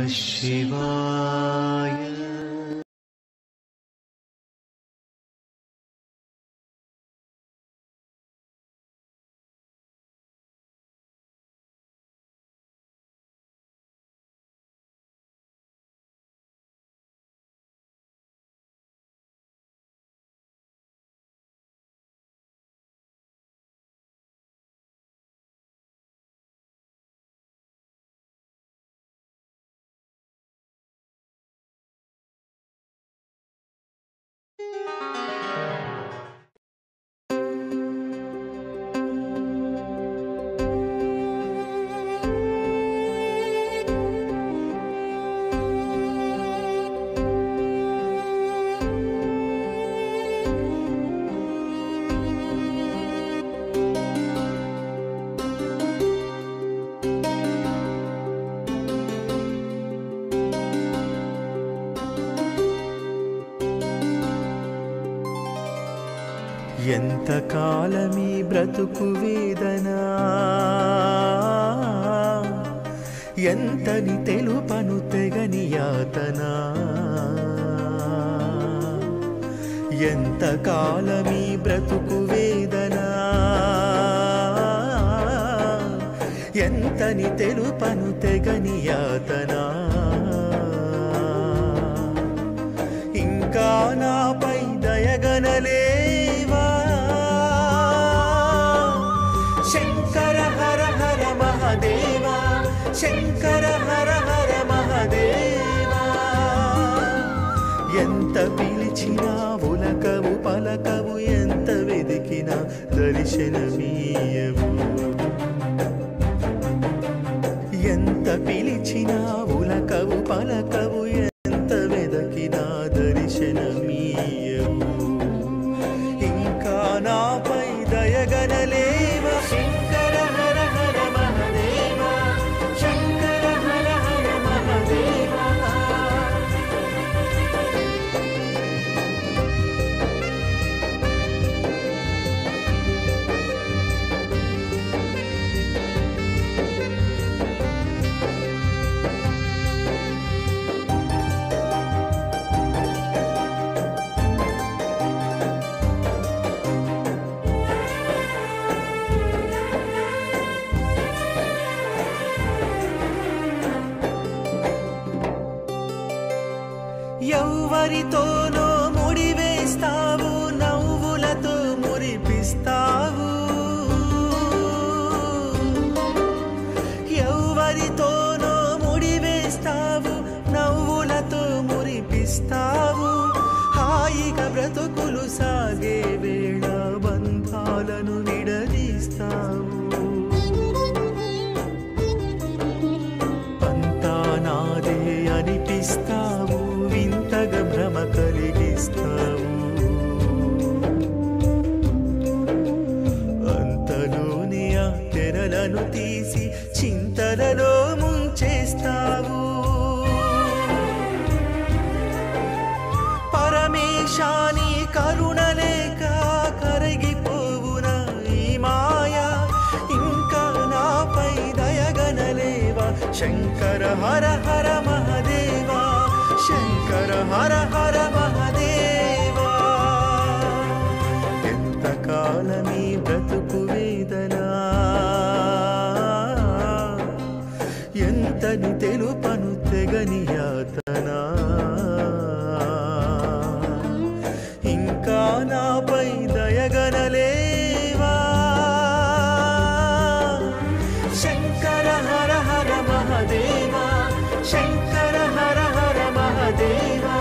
శివాయ ఎంత కాలమీ బ్రతుకు వేదనా ఎంతని తెలుపను తెగని యాతనా ఎంత కాలమీ బ్రతుకు వేదనా ఎంతని తెలుపను తెగని యాతనా ఇంకా నాపై దయగనలేవా శంకర హర హర మహదేవా శంకర హర హర మహదేవా ఎంత పిలిచినా ఉలకవు పలకవు ఎంత వెదికినా దర్శనమీయవు ఎంత పిలిచినా ఉలకవు పలకవు ఎంత వెదకినా దర్శనమీయవు ఇంకా నాపై దయగనలేవ శంకర హర హర మహదేవ శంకర హర హర మహదేవ ఎవ్వరితోనో ముడివేస్తావు నవ్వులతో మురిపిస్తావు ఎవ్వరితోనో ముడివేస్తావు నవ్వులతో మురిపిస్తావు హాయిగా బ్రతుకులు సాగే వేళ బంధాలను విడదీస్తావు అంతా నాదే అనిపిస్తావు వింతగా భ్రమ కలిగిస్తావు అంతలోని ఆ తెరలను తీసి చింతలలో ముంచేస్తావు పరమేశాని కరుణ లేక కరిగిపోవునా ఈ మాయా ఇంకా నాపై దయగనలేవా శంకర హర హర మహదేవా శంకర హర హర మహదేవా ఎంత కాలమీ బ్రతుకు వేదనా ఎంతని తెలుపను తెగని యాతనా ఇంకా నాపై దయగనలేవా శంకర హర హర మహదేవా శంకర హర హర మహదేవా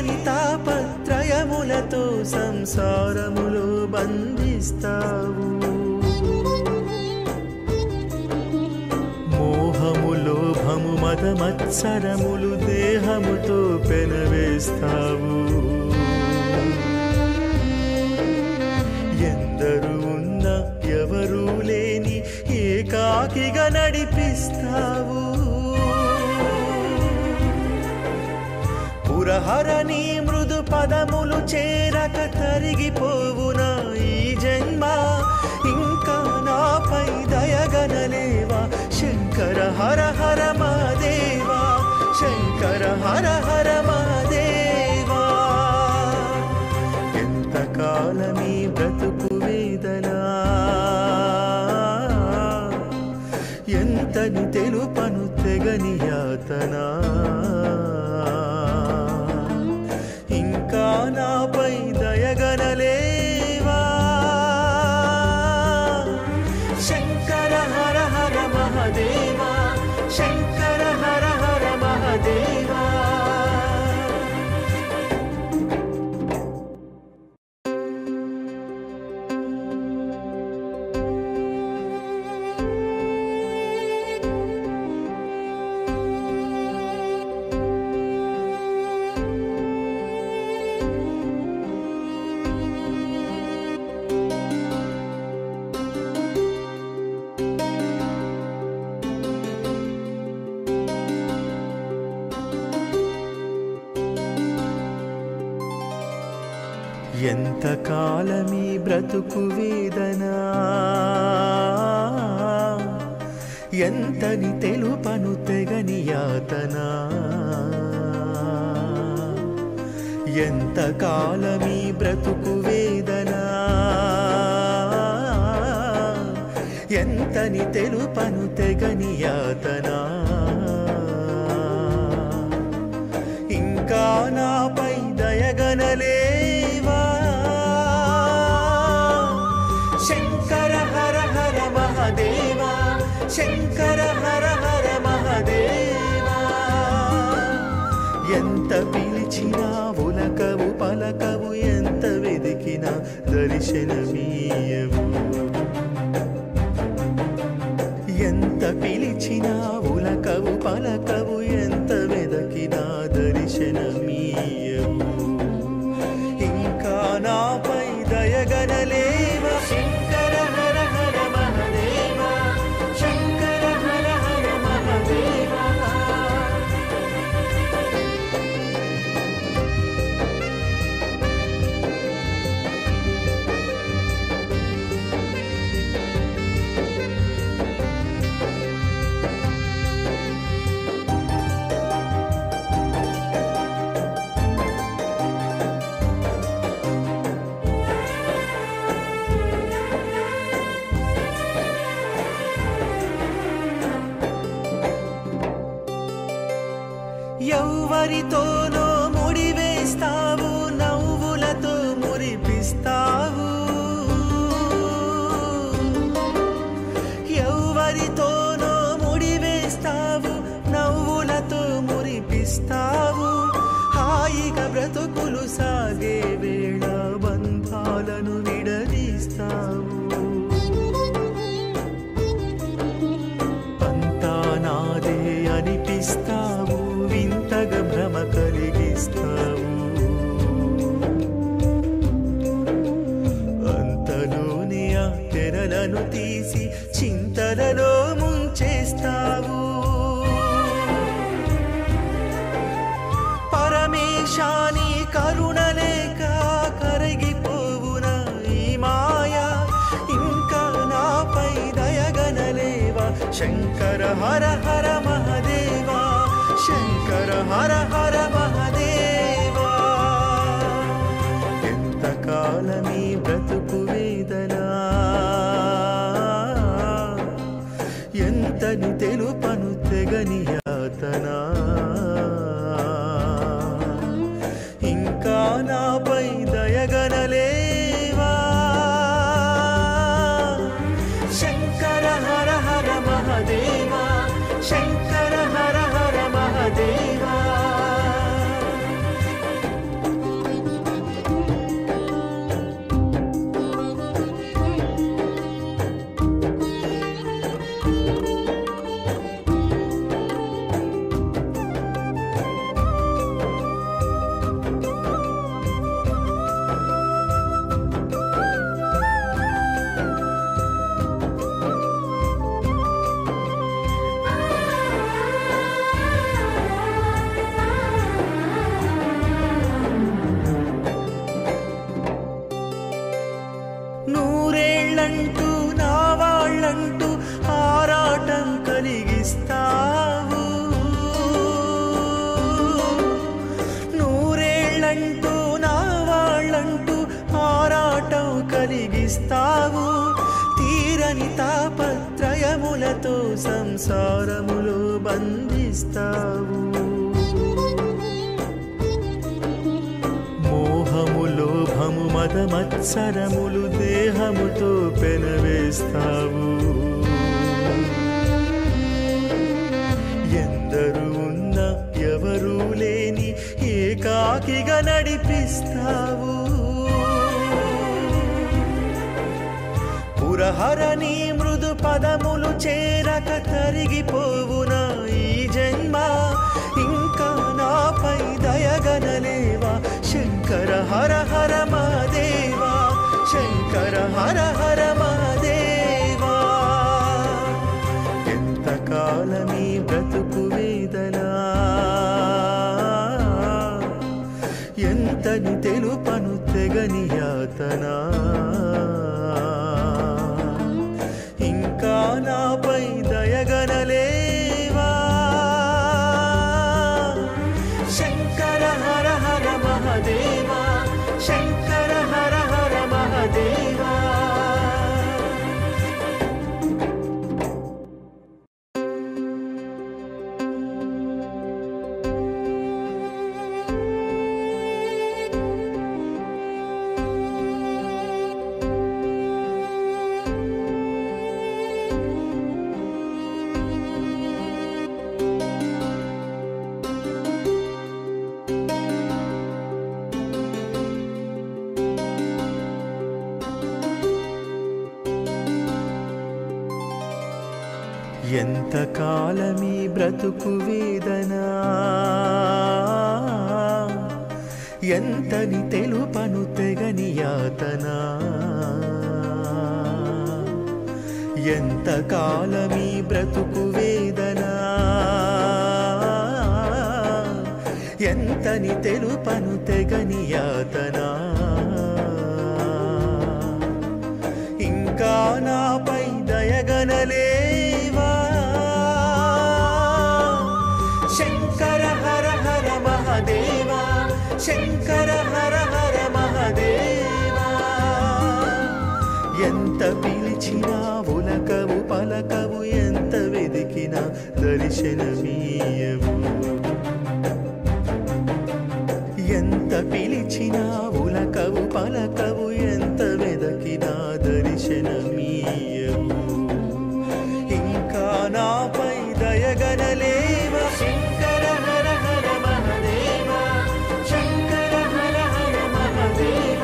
తీరని తాపత్రయములతో సంసారములో బంధిస్తావు మోహములో భము మద మత్సరములు దేహముతో పెనవేస్తావు ఎందరు ఉన్న ఎవరూ లేని ఏకాకిగా నడిపిస్తావు పురహరని మృదు పదములు చేరక తరిగిపోవునా ఈ జన్మ ఇంకా నాపై దయగనలేవా శంకర హర హర మాదేవా శంకర హర హర మాదేవా ఎంతకాలమీ బ్రతుకు వేదనా ఎంతని తెలుపను తెగని యాతనా ఇంకా నాపై దయగనలేవా శంకర హర హర మహదేవా శంకర హర హర మహదేవా ఎంతకాలమీ బ్రతుకు వేదనా ఎంతని తెలుపను తెగని యాతనా ఎంతకాలమీ బ్రతుకు వేదనా ఎంతని తెలుపను తెగని యాతనా ఇంకా నాపై దయగనలేవా శంకర హర హర మహదేవా శంకర హర హర మహదేవా ఎంత పిలిచినా ఉలకవు పలకవు ఎంత వెదికినా దర్శనమీయవు ఎంత పిలిచినా ఉలకవు పలకవు ఎంత వెదకినా దర్శనమీయవు ఇంకా నాపై దయగనలేవ శంకర హర హర మహదేవ శంకర హర హర మహదేవ ఎవ్వరితోనో ముడివేస్తావు నవ్వులతో మురిపిస్తావు ఎవ్వరితోనో ముడివేస్తావు నవ్వులతో మురిపిస్తావు హాయిగా బ్రతుకులు సాగే వేళ బంధాలను విడదీస్తావు అంతా నాదే అనిపిస్తావు వింతగా భ్రమ కలిగిస్తావు అంతలోనే ఆ తెరలను తీసి చింతలలో ముంచేస్తావు పరమేశాని కరుణ లేక కరిగిపోవునా ఈ మాయా ఇంకా నాపై దయగనలేవా శంకర హర హర మహదేవా శంకర హర హర మహదేవా ఎంతకాలమీ బ్రతుకు వేదనా ఎంతని తెలుపను తెగని యాతనా ఇంకా నాపై దయగనలేవా శంకర హర హర మహదేవా శంకర హర హర మహదేవా సంసారములో బంధిస్తావు మోహము లోభము మదమత్సరములు దేహముతో పెనవేస్తావు ఎందరు ఉన్న ఎవరూ లేని ఏకాకిగా నడిపిస్తావు పురహరని మృదు పదములు చేరక తరిగిపోవునా ఈ జన్మ ఇంకా నాపై దయగనలేవా శంకర హర హర మహాదేవా శంకర హర హర మహాదేవా ఎంతకాలమీ బ్రతుకు వేదనా ఎంతని తెలుపను తెగని యాతనా ఇంకా నాపై దయగనలేవా శంకర హర హర మహదేవా శంకర హర హర మహదేవా ఎంతకాలమీ బ్రతుకు వేదనా ఎంతని తెలుపను తెగని యాతనా ఎంతకాలమీ బ్రతుకు వేదనా ఎంతని తెలుపను తెగని యాతనా ఇంకా నాపై దయగనలేవా శంకర హర హర మహదేవా శంకర హర హర మహదేవా ఎంత పిలిచినా ఉలకవు పలకవు ఎంత వెదికినా దర్శనమీయవు ఎంత పిలిచినా ఉలకవు పలకవు ఎంత వెదకినా దర్శనమీయవు ఇంకా నాపై దయగనలేవ శంకర హర హర మహదేవ శంకర హర హర మహదేవ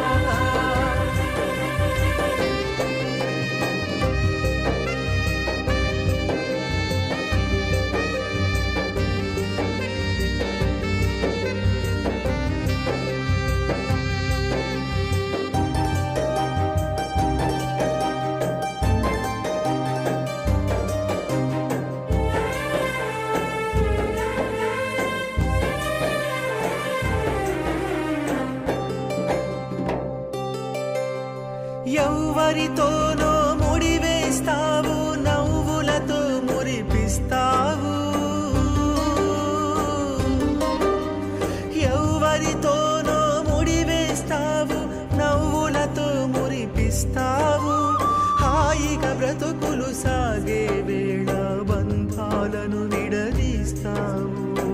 ఎవ్వరితోనో ముడివేస్తావు నవ్వులతో మురిపిస్తావు ఎవ్వరితోనో ముడివేస్తావు నవ్వులతో మురిపిస్తావు హాయిగా బ్రతుకులు సాగే వేళ బంధాలను విడదీస్తావు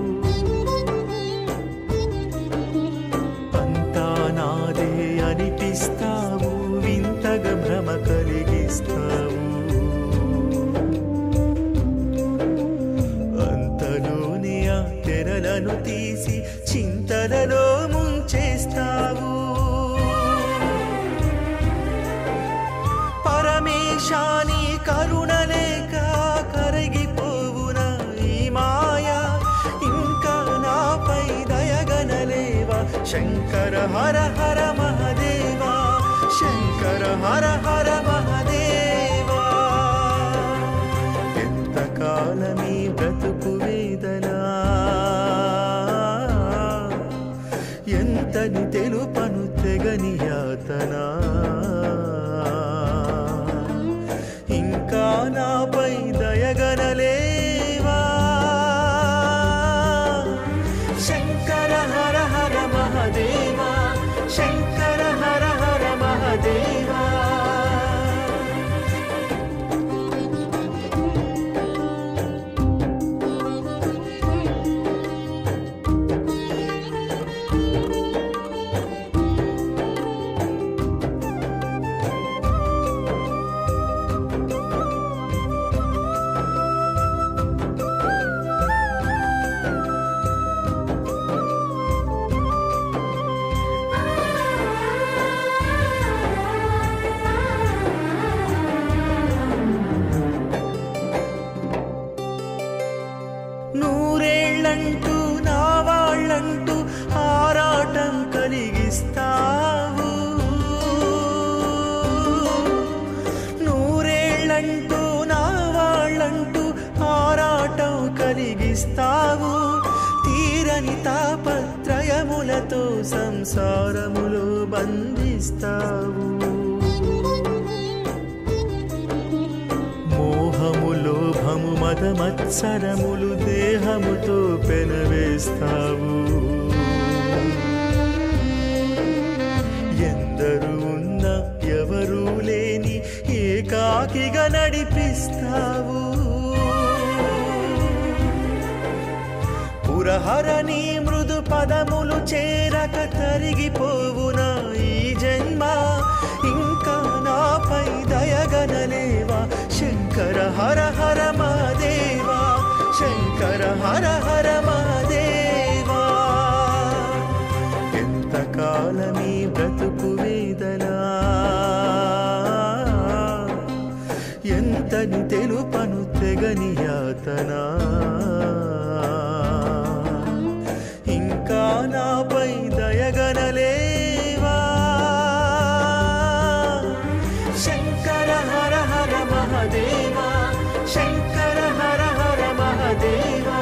అంతా నాదే అనిపిస్తావు వింతగా భ్రమ కలిగిస్తావు అంతలోనే ఆ తెరలను తీసి చింతలలో ముంచేస్తావు పరమేశాని కరుణ లేక కరిగిపోవునా ఈ మాయా ఇంకా నాపై దయగనలేవా శంకర హర హర మహదేవా శంకర హర హర మహదేవా ఎంతకాలమీ బ్రతుకు వేదనా ఎంతని తెలుపను తెగని యాతనా ఇంకా నాపై దయగనలేవా శంకర హర హర మహదేవా శంకర హర హర మహదేవా కలిగిస్తావు నూరేళ్ళంటూ నా వాళ్ళంటూ ఆరాటం కలిగిస్తావు తీరని తాపత్రయములతో సంసారములో బంధిస్తావు మోహము లోభము మదమత్సరములు దేహముతో పెనవేస్తావు ఎందరు ఉన్నా ఎవరూ లేని ఏకాకిగా నడిపిస్తావు పురహరని మృదు పదములు చేరక తరిగిపోవునా ఈ జన్మ ఇంకా నాపై దయగనలేవా శంకర హర హర మహాదేవా శంకర హర హర మహాదేవా ఎంతకాలమీ బ్రతుకు వేదనా ఎంతని తెలుపను తెగని యాతనా ఇంకా నాపై దయగనలేవా శంకర హర హర మహదేవా శంకర హర హర మహదేవా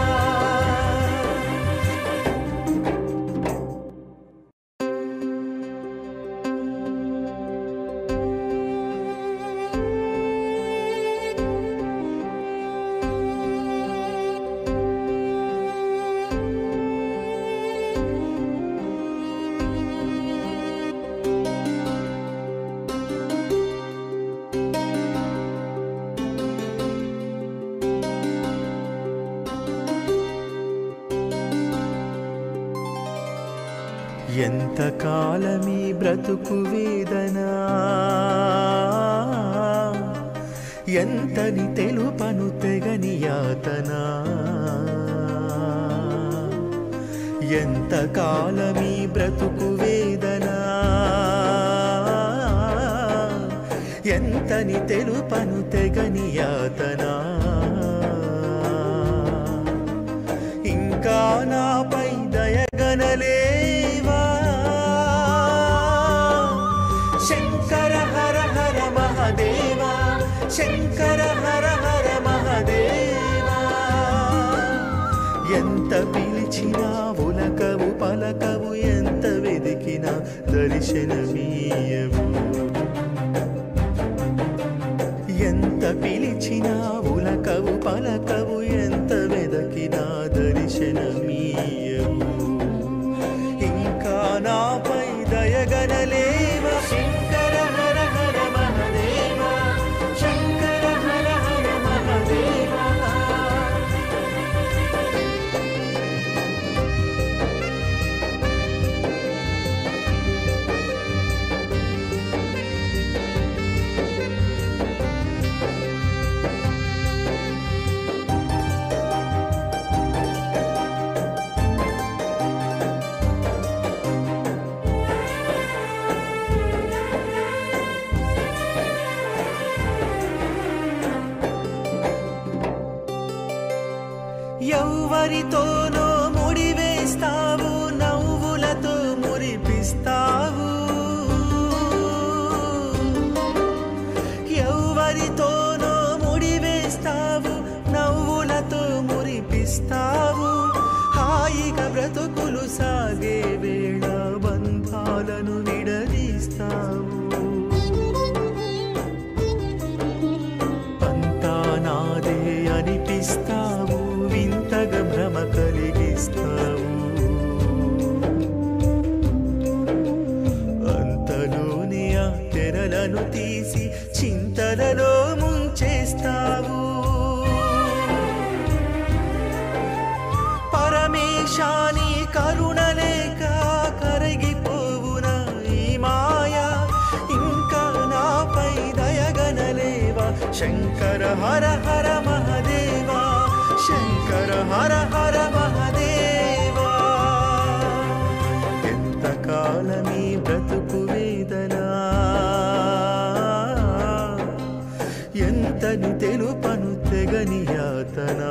ఎంతకాలమీ బ్రతుకు వేదనా ఎంతని తెలుపను తెగని యాతనా ఎంతకాలమీ బ్రతుకు వేదనా ఎంతని తెలుపను తెగని యాతనా ఇంకా నాపై దయగనలేవా శంకర హర హర మహదేవా శంకర హర హర మహదేవా ఎంత పిలిచినా ఉలకవు పలకవు ఎంత వెదికినా దర్శనమీయవు ఎంత పిలిచినా ఉలకవు పలకవు ఎంత వెదకినా దర్శనమీయవు ఇంకా నాపై దయగనలేవ శంకర హర హర మహదేవ శంకర హర హర మహదేవ ఎవ్వరితోనో ముడివేస్తావు నవ్వులతో మురిపిస్తావు ఎవ్వరితోనో ముడివేస్తావు నవ్వులతో మురిపిస్తావు హాయిగా బ్రతుకులు సాగే వేళ బంధాలను విడదీస్తావు అంతా నాదే అనిపిస్తావు వింతగా భ్రమ కలిగిస్తావు అంతలోనే ఆ తెరలను తీసి చింతలలో ముంచేస్తావు పరమేశాని కరుణ లేక కరిగిపోవునా ఈ మాయా ఇంకా నాపై దయగనలేవా శంకర హర హర మహదేవా శంకర హర హర మహదేవా ఎంతకాలమీ బ్రతుకు వేదనా ఎంతని తెలుపను తెగని యాతనా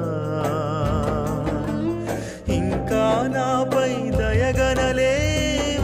ఇంకా నాపై దయగనలేవా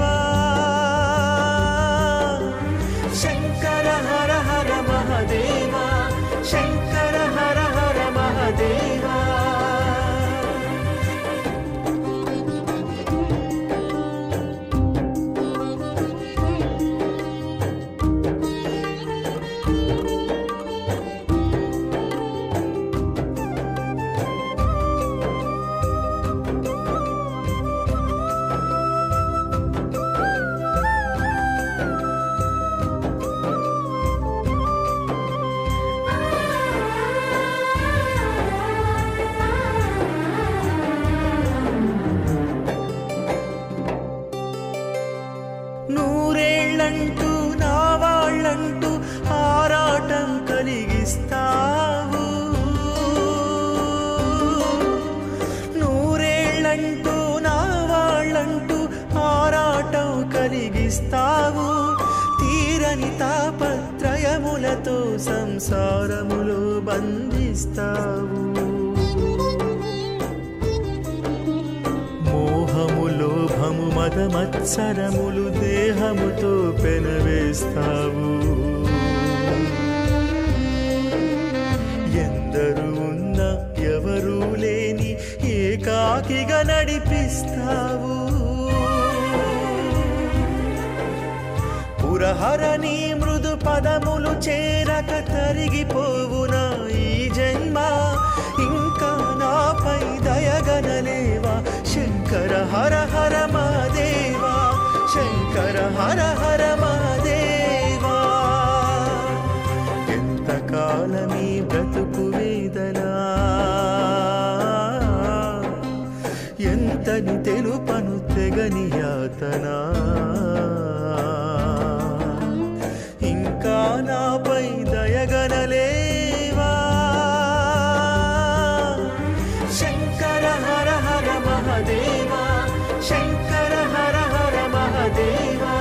నూరేళ్ళంటూ నా వాళ్ళంటూ ఆరాటం కలిగిస్తావు నూరేళ్ళంటూ నా వాళ్ళంటూ ఆరాటం కలిగిస్తావు తీరని తాపత్రయములతో సంసారములో బంధిస్తావు మోహము లోభము మదమత్సరములు దేహముతో పెనవేస్తావు ఎందరు ఉన్నా ఎవరూ లేని ఏకాకిగా నడిపిస్తావు పురహరని మృదు పదములు చేరక తరిగిపోవునా ఈ జన్మ ఇంకా నాపై దయగనలేవా శంకర హర హర మాదేవా శంకర హర హర మాదేవా ఎంతకాలమీ బ్రతుకు వేదనా ఎంతని తెలుపను తెగని యాతనా ఇంకా నాపై దయగనలేవా శంకర హర హర మహదేవా శంకర హర హర మహదేవా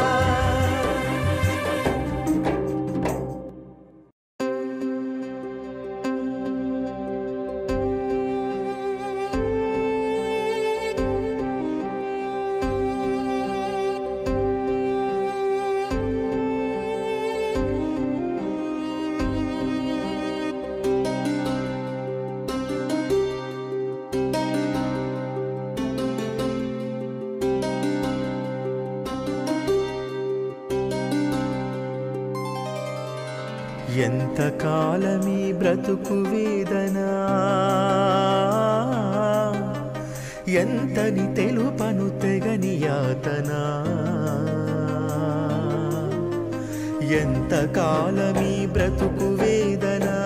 ఎంతకాలమీ బ్రతుకు వేదనా ఎంతని తెలుపను తెగని యాతనా ఎంతకాలమీ బ్రతుకు వేదనా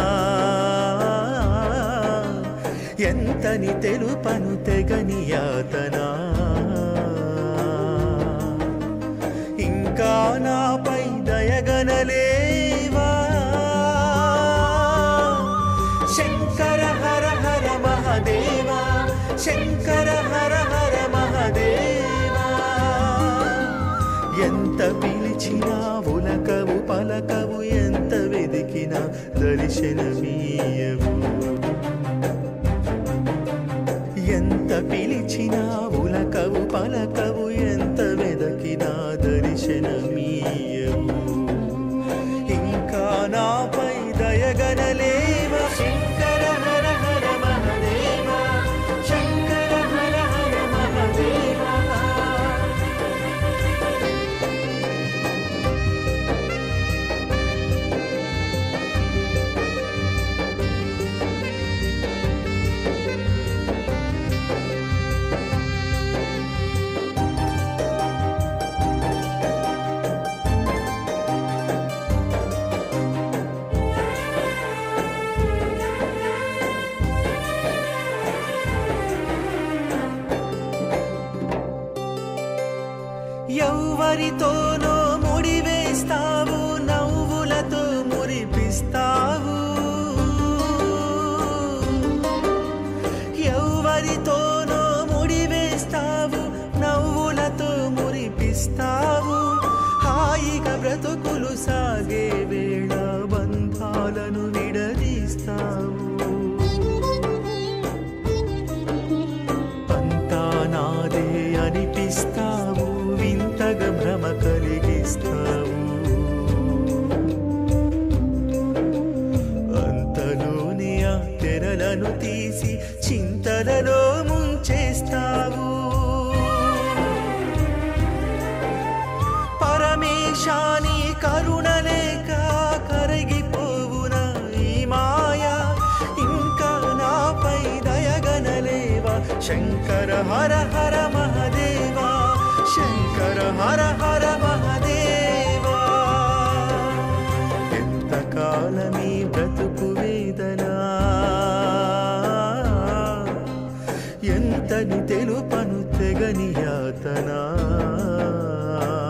ఎంతని తెలుపను తెగని యాతనా ఇంకా నాపై దయగనలేవా శంకర హర హర మహదేవా శంకర హర హర మహదేవా ఎంత పిలిచినా ఉలకవు పలకవు ఎంత వెదికినా దర్శనమీయవు ఎంత పిలిచినా ఉలకవు పలకవు ఎంత వెదకినా దర్శనమీయవు ఇంకా నాపై దయగనలేవ శంకర హర హర మహదేవ శంకర హర హర మహదేవ ఎవ్వరితోనో ముడివేస్తావు నవ్వులతో మురిపిస్తావు ఎవ్వరితోనో ముడివేస్తావు నవ్వులతో మురిపిస్తావు హాయిగా బ్రతుకులు సాగే వేళ బంధాలను విడదీస్తావు అంతా నాదే అనిపిస్తావు వింతగా భ్రమ కలిగిస్తావు అంతలోని ఆ తెరలను తీసి చింతలలో ముంచేస్తావు పరమేశాని కరుణలేక కరిగిపోవునా ఈ మాయా ఇంకా నాపై దయగనలేవా శంకర హర హర మహదేవా శంకర హర హర మహదేవా ఎంతకాలమీ బ్రతుకు వేదనా ఎంతని తెలుపను తెగని యాతనా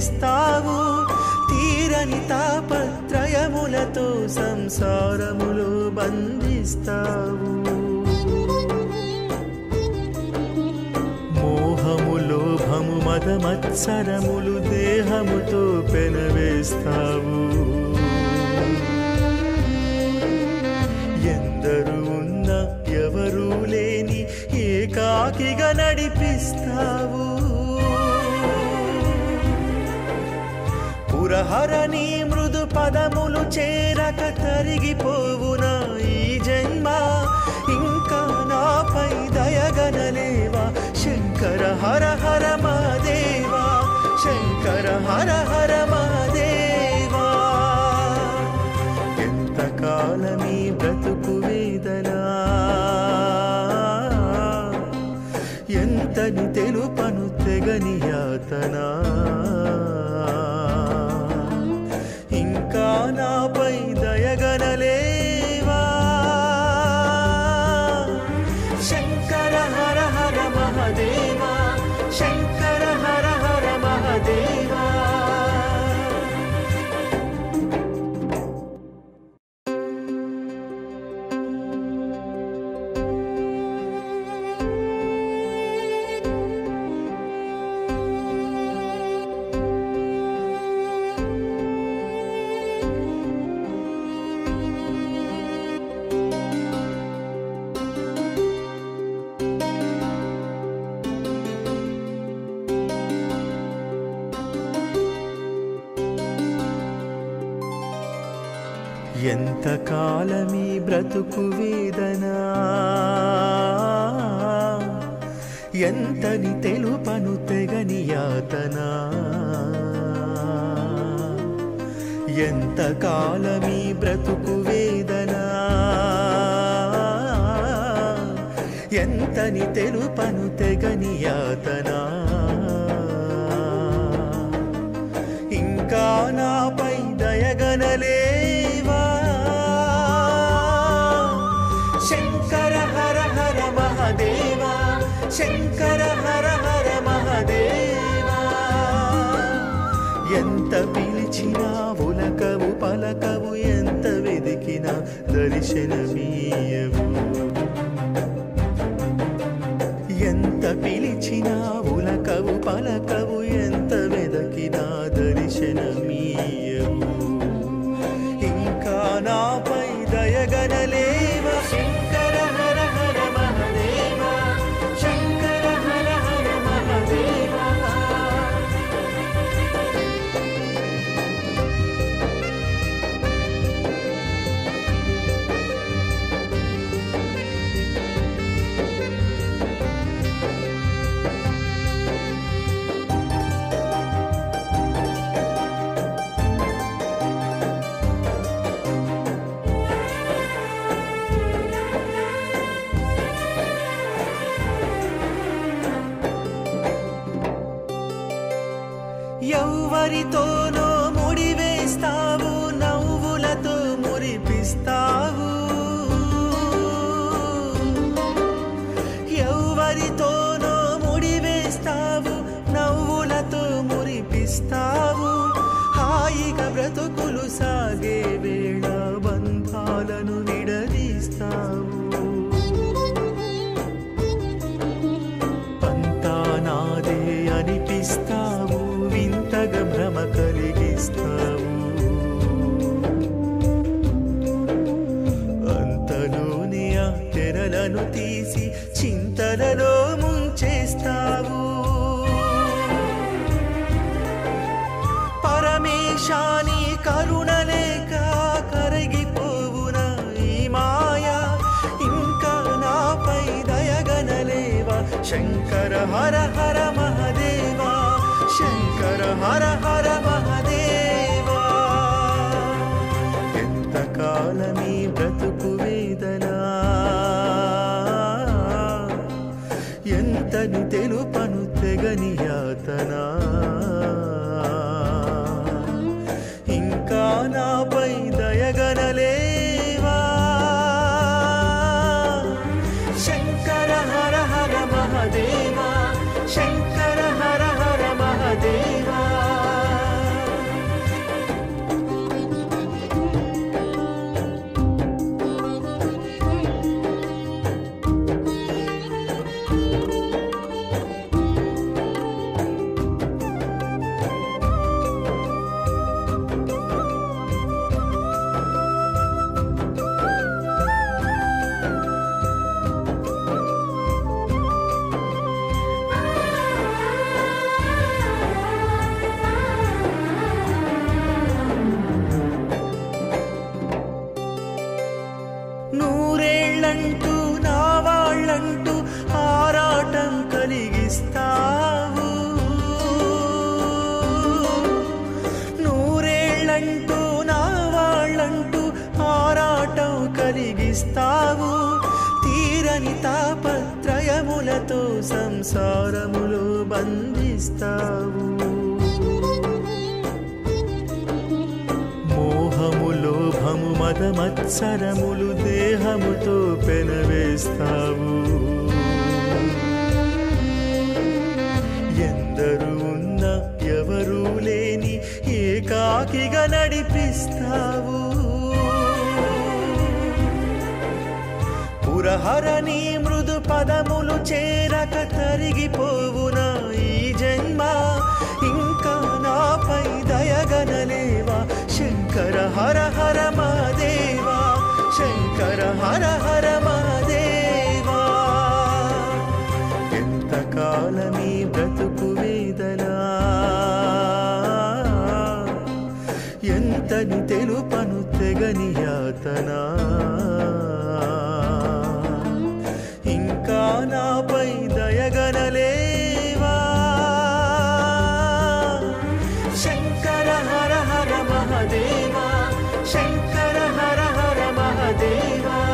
చేస్తావు తీరని తాపత్రయములతో సంసారములో బంధిస్తావు మోహము లోభము మదమత్సరములు దేహముతో పెనవేస్తావు ఎందరు ఉన్నా ఎవరూ లేని ఏకాకిగా నడిపిస్తావు పురహరని మృదు పదములు చేరక తరిగిపోవునా ఈ జన్మ ఇంకా నాపై దయగనలేవా శంకర హర హర మహాదేవా శంకర హర హర మహాదేవా ఎంతకాలమీ బ్రతుకు వేదనా ఎంతని తెలుపను తెగని యాతనా ఇంకా నాపై దయగనలేవా శంకర హర హర మహదేవా శంకర హర హర మహదేవా ఎంతకాలమీ బ్రతుకు వేదనా ఎంతని తెలుపను తెగని యాతనా ఎంతకాలమీ బ్రతుకు వేదనా ఎంతని తెలుపను తెగని యాతనా ఇంకా నాపై దయగనలేవా శంకర హర హర మహదేవా శంకర హర హర మహదేవా ఎంత పిలిచినా ఉలకవు పలకవు ఎంత వెదికినా దర్శనమీయవు ఎంత పిలిచినా ఉలకవు పలకవు ఎంత వెదకినా దర్శనమీయవు ఇంకా నాపై దయగనలేవ శంకర హర హర మహదేవా శంకర హర హర మహదేవా ఎవ్వరితోనో ముడివేస్తావు నవ్వులతో మురిపిస్తావు ఎవ్వరితోనో ముడివేస్తావు నవ్వులతో మురిపిస్తావు హాయిగా బ్రతుకులు సాగే వేళ బంధాలను విడదీస్తావు అంతా నాదే అనిపిస్తావు వింతగా భ్రమ కలిగిస్తావు అంతలోని ఆ తెరలను తీసి చింతలలో ముంచేస్తావు పరమేశాని కరుణ లేక కరిగిపోవునా ఈ మాయా ఇంకా నాపై దయగనలేవా శంకర హర హర మహదేవా శంకర హర హర మహదేవా ఎంతకాలమీ బ్రతుకు వేదనా ఎంతని తెలుపను తెగని యాతనా ఇంకా నాపై దయగనలేవా శంకర హర హర మహదేవా శంకర హర హర మహదేవా తీరని తాపత్రయములతో సంసారములో బంధిస్తావు మోహములో భము మదమత్సరములు దేహముతో పెనవేస్తావు ఎందరు ఉన్న ఎవరూ లేని ఏకాకిగా నడిపిస్తావు పురహరని మృదు పదములు చేరక తరిగిపోవునా ఈ జన్మ ఇంకా నాపై దయగనలేవా శంకర హర హర మాదేవా శంకర హర హర మాదేవా ఎంతకాలమీ బ్రతుకు వేదనా ఎంతని తెలుపను తెగని యాతనా ఇంకా నాపై దయగనలేవా శంకర హర హర మహదేవా శంకర హర హర మహదేవా